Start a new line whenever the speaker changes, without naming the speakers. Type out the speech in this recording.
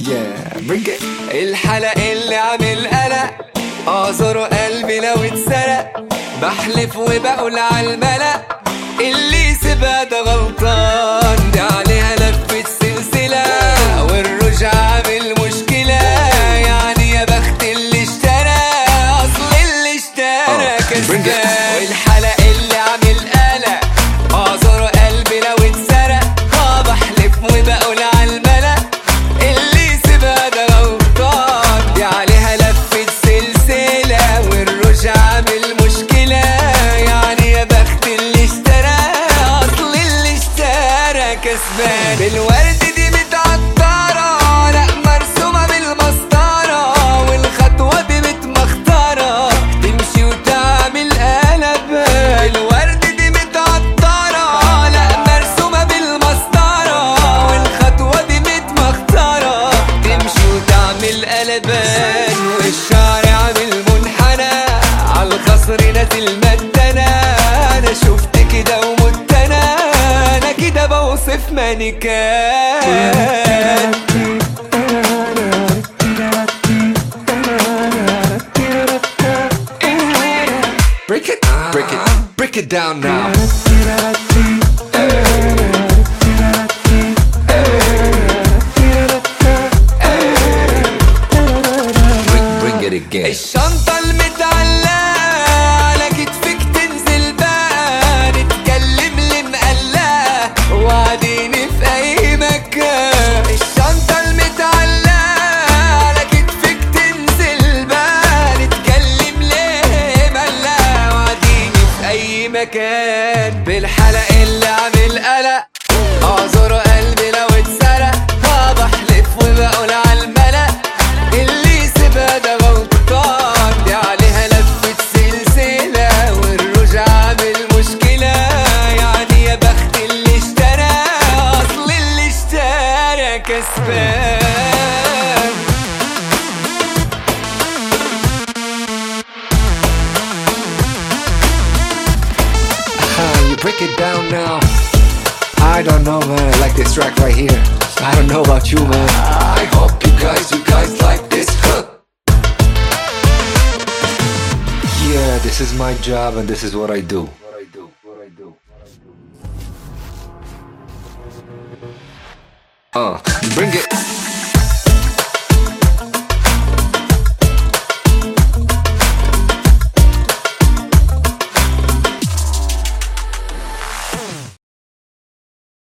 Yeah, bring it.
الحلق اللي عامل قلق اعذر قلبي لو اتسرق بحلف وبقول على الملأ اللي سيبها ده غلطان دي عليها لفة سلسلة والرجع عامل مشكلة يعني يا بخت اللي اشترى اصل اللي اشترى
Oh, bring it.
كسبان والحلق اللي عامل قلق اعذر قلبي لو اتسرق اه بحلف وبقول على الملأ اللي سيبها ده غلطان دي عليها لفة سلسلة والرجع عامل مشكلة يعني يا بخت اللي اشترى اصل اللي اشترى كسبان بالورد دي متعطرة لا مرسومة بالمسطرة والخطوة دي متمخترة تمشي وتعمل قلب الورد دي متعطرة لا مرسومة بالمسطرة والخطوة دي متمخترة تمشي وتعمل قلبان والشعر عامل منحنى عالخصر نازل مدنا انا شفت كده ومت انا انا كده بوصف مانيكان
Break it. Break it. Break it down now. Bring, bring it again.
الشنطة المتعلقة على كتفك تنزل بقى نتكلم اللي مقلقة وقاعدين في أي مكان الشنطة المتعلقة على كتفك تنزل بقى نتكلم ليه مقلقة وقاعدين في أي مكان بالحلق اللي عامل قلق أعذر قلبي لو اتسرق اه بحلف وبقول على الملأ اللي سيبها ده غلطان دي عليها لفة سلسلة والرجع عامل مشكلة يعني يا بخت اللي اشترى أصل اللي اشترى كسبان
Ah, you break it down now. I don't know, man. I like this track right here. I don't know about you, man. I hope you guys, you guys like this. Huh? Yeah, this is my job and this is what I do. What I do. What I do. Uh, bring it.